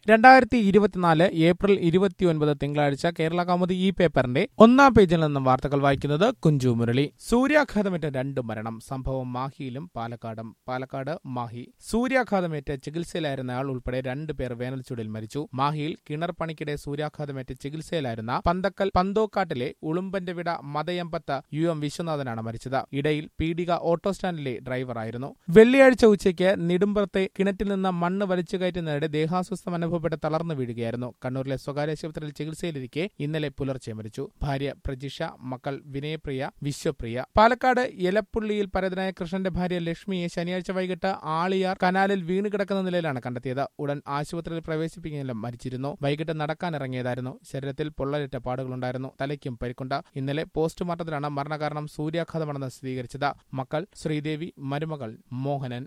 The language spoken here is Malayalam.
രണ്ടായിരത്തി ഇരുപത്തിനാല് ഏപ്രിൽ ഇരുപത്തിയൊൻപത് തിങ്കളാഴ്ച കേരള കൗമുദി ഈ പേപ്പറിന്റെ ഒന്നാം പേജിൽ നിന്നും വാർത്തകൾ വായിക്കുന്നത് കുഞ്ചു മുരളി സൂര്യാഘാതമേറ്റ രണ്ട് മരണം സംഭവം മാഹിയിലും പാലക്കാടും പാലക്കാട് മാഹി സൂര്യാഘാതമേറ്റ് ചികിത്സയിലായിരുന്ന ആൾ ഉൾപ്പെടെ രണ്ട് പേർ വേനൽച്ചൂടിൽ മരിച്ചു മാഹിയിൽ കിണർ പണിക്കിടെ സൂര്യാഘാതമേറ്റ് ചികിത്സയിലായിരുന്ന പന്തക്കൽ പന്തോക്കാട്ടിലെ ഉളുമ്പന്റെ വിട മതയമ്പത്ത് യു എം വിശ്വനാഥനാണ് മരിച്ചത് ഇടയിൽ പീഡിക ഓട്ടോ സ്റ്റാൻഡിലെ ഡ്രൈവറായിരുന്നു വെള്ളിയാഴ്ച ഉച്ചയ്ക്ക് നെടുമ്പുറത്തെ കിണറ്റിൽ നിന്ന് മണ്ണ് വലിച്ചു കയറ്റുന്നതിനിടെ ദേഹാസ്വസ്ഥം അനുഭവപ്പെട്ട് തളർന്നു വീഴുകയായിരുന്നു കണ്ണൂരിലെ സ്വകാര്യ ആശുപത്രിയിൽ ചികിത്സയിലിരിക്കെ ഇന്നലെ പുലർച്ചെ മരിച്ചു ഭാര്യ പ്രജിഷ മക്കൾ വിനയപ്രിയ വിശ്വപ്രിയ പാലക്കാട് എലപ്പുള്ളിയിൽ പരതനായ കൃഷ്ണന്റെ ഭാര്യ ലക്ഷ്മിയെ ശനിയാഴ്ച വൈകിട്ട് ആളിയാർ കനാലിൽ വീണ് കിടക്കുന്ന നിലയിലാണ് കണ്ടെത്തിയത് ഉടൻ ആശുപത്രിയിൽ പ്രവേശിപ്പിക്കുന്നതിലും മരിച്ചിരുന്നു വൈകിട്ട് നടക്കാനിറങ്ങിയതായിരുന്നു ശരീരത്തിൽ പൊള്ളലേറ്റ പാടുകളുണ്ടായിരുന്നു തലയ്ക്കും പരിക്കുണ്ട് ഇന്നലെ പോസ്റ്റ്മോർട്ടത്തിലാണ് മരണകാരണം സൂര്യാഘാതമാണെന്ന് സ്ഥിരീകരിച്ചത് മക്കൾ ശ്രീദേവി മരുമകൾ മോഹനൻ